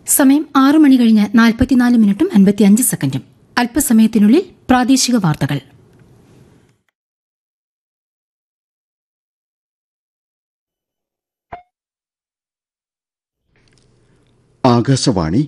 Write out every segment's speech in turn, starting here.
സമയം ആറ് മണി കഴിഞ്ഞ് നാൽപ്പത്തിനാല് മിനിറ്റും അൻപത്തിയഞ്ച് സെക്കൻഡും അല്പസമയത്തിനുള്ളിൽ പ്രാദേശിക വാർത്തകൾ ആകാശവാണി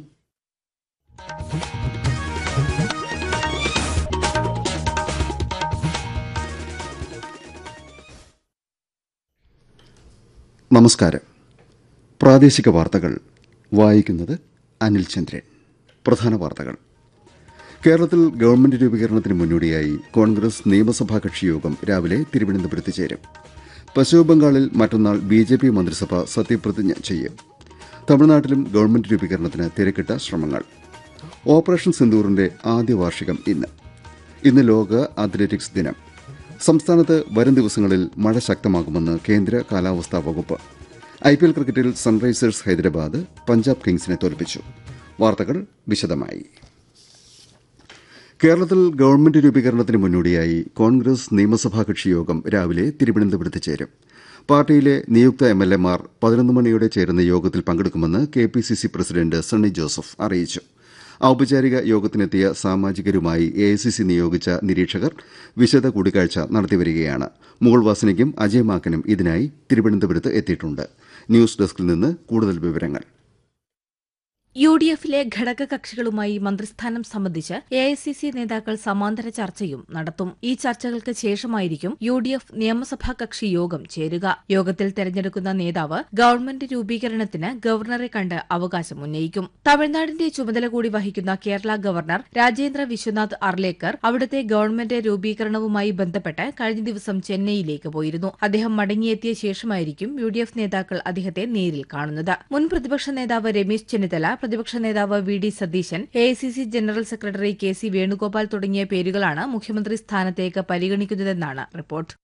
നമസ്കാരം പ്രാദേശിക വാർത്തകൾ വായിക്കുന്നത് അനിൽ ചന്ദ്രൻ പ്രധാന വാർത്തകൾ കേരളത്തിൽ ഗവൺമെന്റ് രൂപീകരണത്തിന് മുന്നോടിയായി കോൺഗ്രസ് നിയമസഭാ കക്ഷിയോഗം രാവിലെ തിരുവനന്തപുരത്ത് ചേരും പശ്ചിമബംഗാളിൽ മറ്റന്നാൾ ബി ജെ പി മന്ത്രിസഭ സത്യപ്രതിജ്ഞ ചെയ്യും തമിഴ്നാട്ടിലും ഗവൺമെന്റ് രൂപീകരണത്തിന് തിരക്കിട്ട ശ്രമങ്ങൾ ഓപ്പറേഷൻ സിന്ദൂറിന്റെ ആദ്യ വാർഷികം ഇന്ന് ഇന്ന് ലോക അത്ലറ്റിക്സ് ദിനം സംസ്ഥാനത്ത് വരും ദിവസങ്ങളിൽ മഴ ശക്തമാകുമെന്ന് കേന്ദ്ര കാലാവസ്ഥാ വകുപ്പ് ഐ പി എൽ ക്രിക്കറ്റിൽ സൺറൈസേഴ്സ് ഹൈദരാബാദ് പഞ്ചാബ് കിങ്സിനെ തോൽപ്പിച്ചു വാർത്തകൾ വിശദമായി കേരളത്തിൽ ഗവൺമെന്റ് രൂപീകരണത്തിന് മുന്നോടിയായി കോൺഗ്രസ് നിയമസഭാ കക്ഷിയോഗം രാവിലെ തിരുവനന്തപുരത്ത് ചേരും പാർട്ടിയിലെ നിയുക്ത എം എൽ എമാർ പതിനൊന്ന് മണിയോടെ ചേരുന്ന യോഗത്തിൽ പങ്കെടുക്കുമെന്ന് K P C C president Sunny Joseph അറിയിച്ചു ഔപചാരിക യോഗത്തിനെത്തിയ സാമാജികരുമായി എ ഐ സി സി നിയോഗിച്ച നിരീക്ഷകർ വിശദ കൂടിക്കാഴ്ച നടത്തിവരികയാണ് മുകൾവാസനിക്കും അജയ് മാക്കനും ഇതിനായി തിരുവനന്തപുരത്ത് എത്തിയിട്ടുണ്ട് ന്യൂസ് ഡെസ്കിൽ നിന്ന് കൂടുതൽ വിവരങ്ങൾ യു ഡി എഫിലെ ഘടകകക്ഷികളുമായി മന്ത്രിസ്ഥാനം സംബന്ധിച്ച് എ ഐ സി സി നേതാക്കൾ സമാന്തര ചർച്ചയും നടത്തും ഈ ചർച്ചകൾക്ക് ശേഷമായിരിക്കും യു ഡി എഫ് നിയമസഭാ കക്ഷി യോഗം ചേരുക യോഗത്തിൽ തെരഞ്ഞെടുക്കുന്ന നേതാവ് ഗവൺമെന്റ് രൂപീകരണത്തിന് ഗവർണറെ കണ്ട് അവകാശം ഉന്നയിക്കും തമിഴ്നാടിന്റെ ചുമതല കൂടി വഹിക്കുന്ന കേരള ഗവർണർ രാജേന്ദ്ര വിശ്വനാഥ് അർലേക്കർ അവിടുത്തെ ഗവൺമെന്റ് രൂപീകരണവുമായി ബന്ധപ്പെട്ട് കഴിഞ്ഞ ദിവസം ചെന്നൈയിലേക്ക് പോയിരുന്നു അദ്ദേഹം മടങ്ങിയെത്തിയ ശേഷമായിരിക്കും യു ഡി എഫ് നേതാക്കൾ അദ്ദേഹത്തെ നേരിൽ കാണുന്നത് മുൻ പ്രതിപക്ഷ നേതാവ് രമേശ് ചെന്നിത്തല പ്രതിപക്ഷ നേതാവ് V D Satheesan A I C C general secretary K C Venugopal തുടങ്ങിയ പേരുകളാണ് മുഖ്യമന്ത്രി സ്ഥാനത്തേക്ക് പരിഗണിക്കുന്നതെന്നാണ് റിപ്പോർട്ട്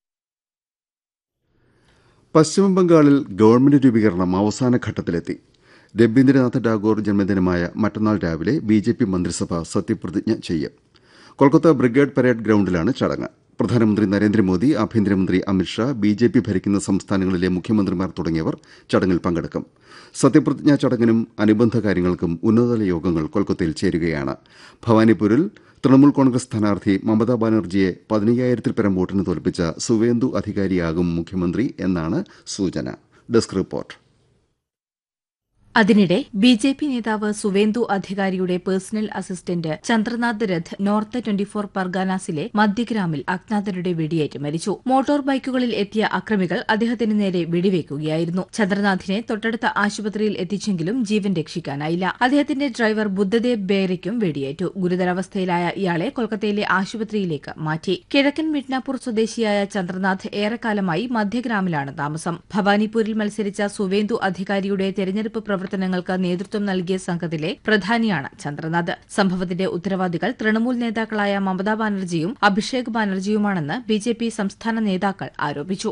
പശ്ചിമബംഗാളിൽ ഗവൺമെന്റ് രൂപീകരണം അവസാന ഘട്ടത്തിലെത്തി രവീന്ദ്രനാഥ് ടാഗോർ ജന്മദിനമായ മറ്റന്നാൾ രാവിലെ ബി ജെ പി മന്ത്രിസഭ സത്യപ്രതിജ്ഞ ചെയ്യും കൊൽക്കത്ത ബ്രിഗേഡ് പരേഡ് ഗ്രൌണ്ടിലാണ് ചടങ്ങ് പ്രധാനമന്ത്രി നരേന്ദ്രമോദി ആഭ്യന്തരമന്ത്രി അമിത്ഷാ ബി ജെ പി ഭരിക്കുന്ന സംസ്ഥാനങ്ങളിലെ മുഖ്യമന്ത്രിമാർ തുടങ്ങിയവർ ചടങ്ങിൽ പങ്കെടുക്കും സത്യപ്രതിജ്ഞാ ചടങ്ങിനും അനുബന്ധ കാര്യങ്ങൾക്കും ഉന്നതതല യോഗങ്ങൾ കൊൽക്കത്തയിൽ ചേരുകയാണ് ഭവാനിപൂരിൽ തൃണമൂൽ കോൺഗ്രസ് സ്ഥാനാർത്ഥി മമതാ ബാനർജിയെ പതിനയ്യായിരത്തിൽ പരം വോട്ടിന് തോൽപ്പിച്ച സുവേന്ദു അധികാരിയാകും മുഖ്യമന്ത്രി എന്നാണ് സൂചന ഡെസ്ക് റിപ്പോർട്ട് അതിനിടെ ബി ജെ പി നേതാവ് സുവേന്ദു അധികാരിയുടെ personal assistant Chandranath Rath North twenty four പർഗാനാസിലെ മധ്യഗ്രാമിൽ അജ്ഞാതരുടെ വെടിയേറ്റ് മരിച്ചു മോട്ടോർ ബൈക്കുകളിൽ എത്തിയ അക്രമികൾ അദ്ദേഹത്തിന് നേരെ വെടിവെക്കുകയായിരുന്നു ചന്ദ്രനാഥിനെ തൊട്ടടുത്ത ആശുപത്രിയിൽ എത്തിച്ചെങ്കിലും ജീവൻ രക്ഷിക്കാനായില്ല അദ്ദേഹത്തിന്റെ ഡ്രൈവർ ബുദ്ധദേവ് ബേരയ്ക്കും വെടിയേറ്റു ഗുരുതരാവസ്ഥയിലായ ഇയാളെ കൊൽക്കത്തയിലെ ആശുപത്രിയിലേക്ക് മാറ്റി കിഴക്കൻ മിഡ്നാപൂർ സ്വദേശിയായ ചന്ദ്രനാഥ് ഏറെക്കാലമായി മധ്യഗ്രാമിലാണ് താമസം ഭവാനിപൂരിൽ മത്സരിച്ച സുവേന്ദു അധികാരിയുടെ തെരഞ്ഞെടുപ്പ് പ്രവർത്തനങ്ങൾക്ക് നേതൃത്വം നൽകിയ സംഘത്തിലെ പ്രധാനിയാണ് ചന്ദ്രനാഥ് സംഭവത്തിന്റെ ഉത്തരവാദികൾ തൃണമൂൽ നേതാക്കളായ മമതാ ബാനർജിയും അഭിഷേക് ബാനർജിയുമാണെന്ന് ബിജെപി സംസ്ഥാന നേതാക്കൾ ആരോപിച്ചു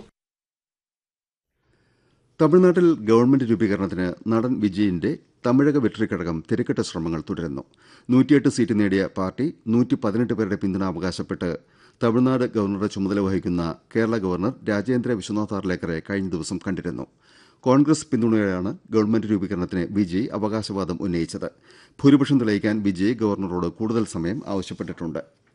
തമിഴ്നാട്ടിൽ ഗവൺമെന്റ് രൂപീകരണത്തിന് നടൻ വിജയന്റെ തമിഴക വെട്രിക്കഴകം തിരക്കിട്ട ശ്രമങ്ങൾ തുടരുന്നു നൂറ്റിയെട്ട് സീറ്റ് നേടിയ പാർട്ടി നൂറ്റി പതിനെട്ട് പേരുടെ പിന്തുണ അവകാശപ്പെട്ട് തമിഴ്നാട് ഗവർണറുടെ ചുമതല വഹിക്കുന്ന കേരള ഗവർണർ രാജേന്ദ്ര വിശ്വനാഥ് ആർലേക്കറെ കഴിഞ്ഞ ദിവസം കണ്ടിരുന്നു കോൺഗ്രസ് പിന്തുണയോടെയാണ് ഗവൺമെന്റ് രൂപീകരണത്തിന് വിജയ് അവകാശവാദം ഉന്നയിച്ചത് ഭൂരിപക്ഷം തെളിയിക്കാൻ വിജയ് ഗവർണറോട് കൂടുതൽ സമയം ആവശ്യപ്പെട്ടിട്ടുണ്ട്